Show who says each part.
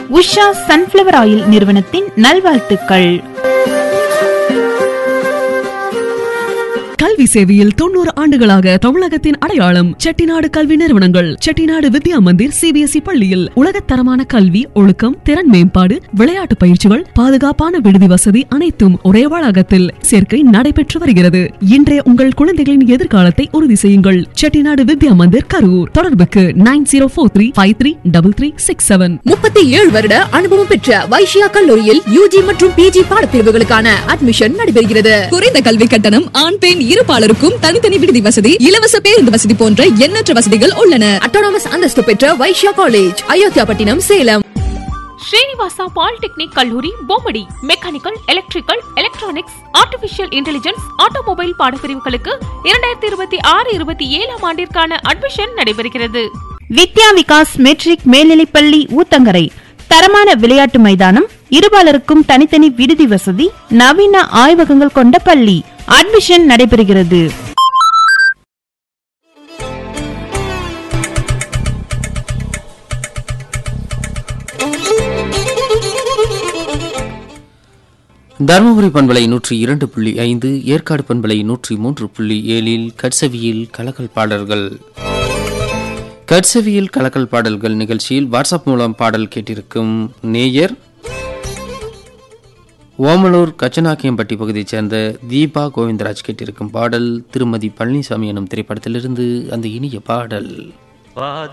Speaker 1: Usha sunflower oil நிறுவனத்தின் நல்வாழ்த்துக்கள்
Speaker 2: கல்வி சேவையில் தொண்ணூறு ஆண்டுகளாக தமிழகத்தின் அடையாளம் செட்டிநாடு கல்வி நிறுவனங்கள் செட்டிநாடு வித்யா மந்திர் சிபிஎஸ்இ பள்ளியில் உலகத்தரமான கல்வி ஒழுக்கம் திறன் மேம்பாடு விளையாட்டு பயிற்சிகள் பாதுகாப்பான விடுதி வசதி அனைத்தும் ஒரே வளாகத்தில் சேர்க்கை நடைபெற்று வருகிறது இன்றைய உங்கள் குழந்தைகளின் எதிர்காலத்தை உறுதி செய்யுங்கள் செட்டிநாடு வித்யா மந்திர் கரூர் தொடர்புக்கு nine zero four three five three double three six seven
Speaker 3: முப்பத்தி ஏழு வருட அனுபவம் பெற்ற வைஷ்யா கல்லூரியில் யூஜி மற்றும் பிஜி பாடப்பிரிவுகளுக்கான அட்மிஷன் நடைபெறுகிறது குறைந்த கல்வி கட்டணம் ஆண் பெண் இருபாலருக்கும் தனித்தனி விடுதி வசதி இலவச பேருந்து வசதி போன்ற எண்ணற்ற வசதிகள் உள்ளன அட்டானமஸ் அந்தஸ்து பெற்ற வைஷ்யா காலேஜ் அயோத்தியாபட்டினம் சேலம்
Speaker 4: ஸ்ரீனிவாசா பாலிடெக்னிக் கல்லூரி Bommidi mechanical electrical electronics artificial intelligence automobile பாடப்பிரிவுகளுக்கு இரண்டாயிரத்தி இருபத்தி ஆறு இருபத்தி ஏழாம் ஆண்டிற்கான அட்மிஷன் நடைபெறுகிறது
Speaker 1: வித்யா விகாஸ் மெட்ரிக் மேல்நிலைப்பள்ளி ஊத்தங்கரை தரமான விளையாட்டு மைதானம் இருபாலருக்கும் தனித்தனி விடுதி வசதி நவீன ஆய்வகங்கள் கொண்ட பள்ளி அட்மிஷன் நடைபெறுகிறது
Speaker 5: தருமபுரி பண்பலை நூற்றி இரண்டு புள்ளி ஐந்து ஏற்காடு பண்பலை நூற்றி மூன்று புள்ளி ஏழில் கட்சவியில் கலக்கல் பாடல்கள் கட்சவியில் கலக்கல் பாடல்கள் நிகழ்ச்சியில் வாட்ஸ்அப் மூலம் பாடல் கேட்டிருக்கும் நேயர் ஓமலூர் கச்சனாக்கியம்பட்டி பகுதியைச் சேர்ந்த தீபா கோவிந்தராஜ் கேட்டிருக்கும் பாடல் திருமதி பழனிசாமி எனும் திரைப்படத்திலிருந்து அந்த இனிய பாடல்